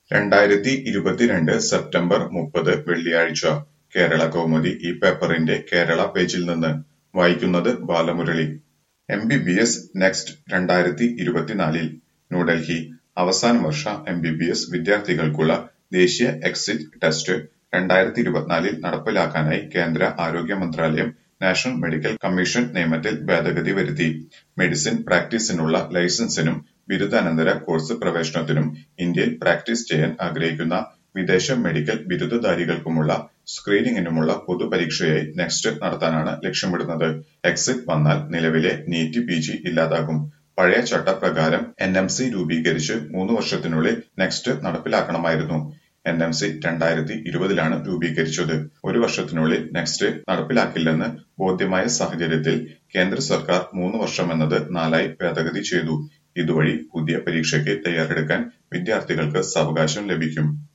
രണ്ടായിരത്തി ഇരുപത്തിരണ്ട് സെപ്റ്റംബർ മുപ്പത് വെള്ളിയാഴ്ച കേരള കൗമുദി ഈ പേപ്പറിന്റെ കേരള പേജിൽ നിന്ന് വായിക്കുന്നത് Balamurali M B B S next രണ്ടായിരത്തി ഇരുപത്തിനാലിൽ ന്യൂഡൽഹി അവസാന വർഷ എം ബി ബി എസ് വിദ്യാർത്ഥികൾക്കുള്ള ദേശീയ എക്സിറ്റ് ടെസ്റ്റ് രണ്ടായിരത്തി ഇരുപത്തിനാലിൽ നടപ്പിലാക്കാനായി കേന്ദ്ര ആരോഗ്യ മന്ത്രാലയം നാഷണൽ മെഡിക്കൽ കമ്മീഷൻ നിയമത്തിൽ ഭേദഗതി വരുത്തി മെഡിസിൻ പ്രാക്ടീസിനുള്ള ലൈസൻസിനും ബിരുദാനന്തര കോഴ്സ് പ്രവേശനത്തിനും ഇന്ത്യയിൽ പ്രാക്ടീസ് ചെയ്യാൻ ആഗ്രഹിക്കുന്ന വിദേശ മെഡിക്കൽ ബിരുദധാരികൾക്കുമുള്ള സ്ക്രീനിംഗിനുമുള്ള പൊതുപരീക്ഷയായി നെക്സ്റ്റ് നടത്താനാണ് ലക്ഷ്യമിടുന്നത് എക്സിറ്റ് വന്നാൽ നിലവിലെ നീറ്റ് പി ജി ഇല്ലാതാകും പഴയ ചട്ടപ്രകാരം എൻ എം സി രൂപീകരിച്ച് മൂന്ന് വർഷത്തിനുള്ളിൽ നെക്സ്റ്റ് നടപ്പിലാക്കണമായിരുന്നു എൻ എം സി രണ്ടായിരത്തി ഇരുപതിലാണ് രൂപീകരിച്ചത് ഒരു വർഷത്തിനുള്ളിൽ നെക്സ്റ്റ് നടപ്പിലാക്കില്ലെന്ന് ബോധ്യമായ സാഹചര്യത്തിൽ കേന്ദ്ര സർക്കാർ മൂന്ന് വർഷമെന്നത് നാലായി ഭേദഗതി ചെയ്തു ഇതുവഴി പുതിയ പരീക്ഷയ്ക്ക് തയ്യാറെടുക്കാൻ വിദ്യാർത്ഥികൾക്ക് സാവകാശം ലഭിക്കും